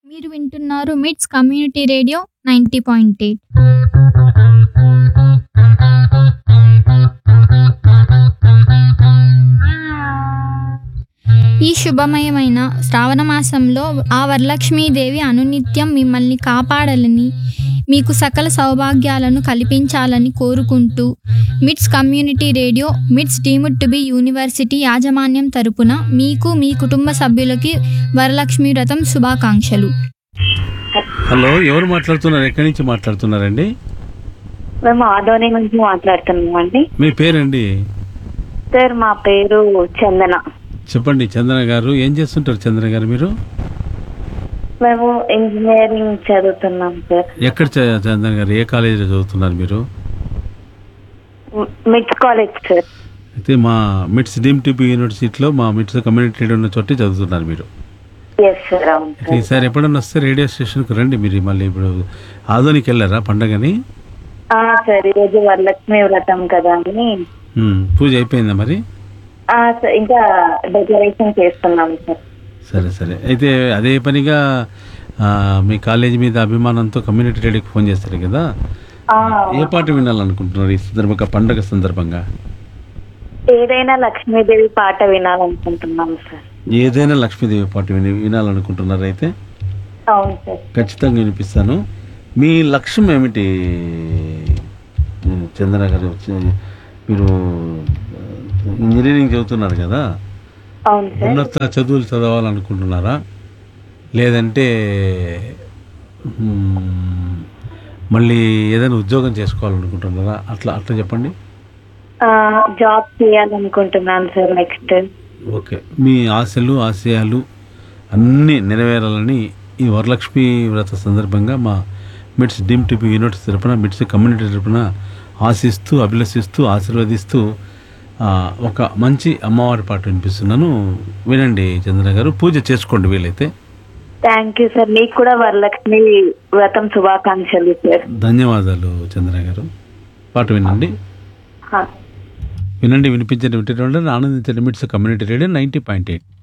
మీరు వింటున్నారు MITS community radio ninety point eight ఈ శుభమయమైన శ్రావణ మాసంలో ఆ వరలక్ష్మీదేవి అనునిత్యం మిమ్మల్ని కాపాడాలని మీకు సకల సౌభాగ్యాలను కల్పించాలని కోరుకుంటూ MITS community radio MITS deemed to be university యాజమాన్యం తరపున మీకు మీ కుటుంబ సభ్యులకి వరలక్ష్మి వ్రతం శుభాకాంక్షలు హలో ఎవరు మాట్లాడుతున్నారు ఎక్కడి నుంచి మాట్లాడుతున్నారండి మేము ఆదోని నుంచి మాట్లాడుతున్నాం అండి మీ పేరండి సార్ మా పేరు చందన చెప్పండి చంద్ర గారు ఏం చేస్తుంటారు చంద్ర గారు మీరు మేము ఇంజనీరింగ్ చదువుతున్నాం సార్ ఎక్కడ చ- చంద్ర గారు ఏ కాలేజీలో చదువుతున్నారు మీరు మిడ్స్ కాలేజ్ సార్ అయితే మా మిట్స్ డీమ్ టీపీ యూనివర్సిటీలో మా మిట్స్ కమ్యూనిటీ రేడియో ఉన్న చోటే చదువుతున్నారు మీరు ఎస్ సార్ అవును అయితే సార్ ఈసారి ఎప్పుడన్నా వస్తే రేడియో స్టేషన్కి రండి మీరు మళ్ళీ ఇప్పుడు ఆదోనికి వెళ్ళారా పండగని ఆ, సార్ ఈరోజు వరలక్ష్మి వ్రతం కదా అని ఉమ్, పూజ అయిపోయిందా మరి ఆ, సార్, ఇంకా డెకరేషన్ చేస్తున్నాం సార్ సరే సరే అయితే అదే పనిగా ఆ, మీ కాలేజీ మీద అభిమానంతో కమ్యూనిటీ రేడియోకి ఫోన్ చేస్తారు కదా ఆ, ఏ పాట వినాలనుకుంటున్నారు ఈ సందర్భంగా పండగ సందర్భంగా ఏదైనా లక్ష్మీదేవి పాట వినాలనుకుంటున్నాం సార్ ఏదైనా లక్ష్మీదేవి పాట విని వినాలనుకుంటున్నారు అయితే అవును సార్ ఖచ్చితంగా వినిపిస్తాను మీ లక్ష్యం ఏమిటి చంద్ర గారు చ- మీరు ఇంజనీరింగ్ చదువుతున్నారు కదా అవును సార్ ఉన్నత చదువులు చదవాలనుకుంటున్నారా లేదంటే మ్మ్, మళ్ళీ ఏదైనా ఉద్యోగం చేసుకోవాలనుకుంటున్నారా అట్లా అట్లా చెప్పండి ఆ, జాబ్ చేయాలనుకుంటున్నాను సార్ నెక్స్ట్ ఓకే మీ ఆశలు ఆశయాలు అన్నీ నెరవేరాలని ఈ వరలక్ష్మి వ్రత సందర్భంగా మా మిట్స్ డిమ్ టిపి యూనివర్సిటీ తరపున మిట్స్ కమ్యూనిటీ తరపున ఆశిస్తూ అభిలషిస్తూ ఆశీర్వదిస్తూ ఆ, ఒక మంచి అమ్మవారి పాట వినిపిస్తున్నాను వినండి చంద్ర గారు పూజ చేసుకోండి వీలైతే థ్యాంక్ యూ సార్ మీకు కూడా వరలక్ష్మి వ్రతం శుభాకాంక్షలు సార్ ధన్యవాదాలు చంద్ర గారు పాట వినండి హా. వినండి వినిపించండి వింటే ఆనందించండి MITS community radio ninety point eight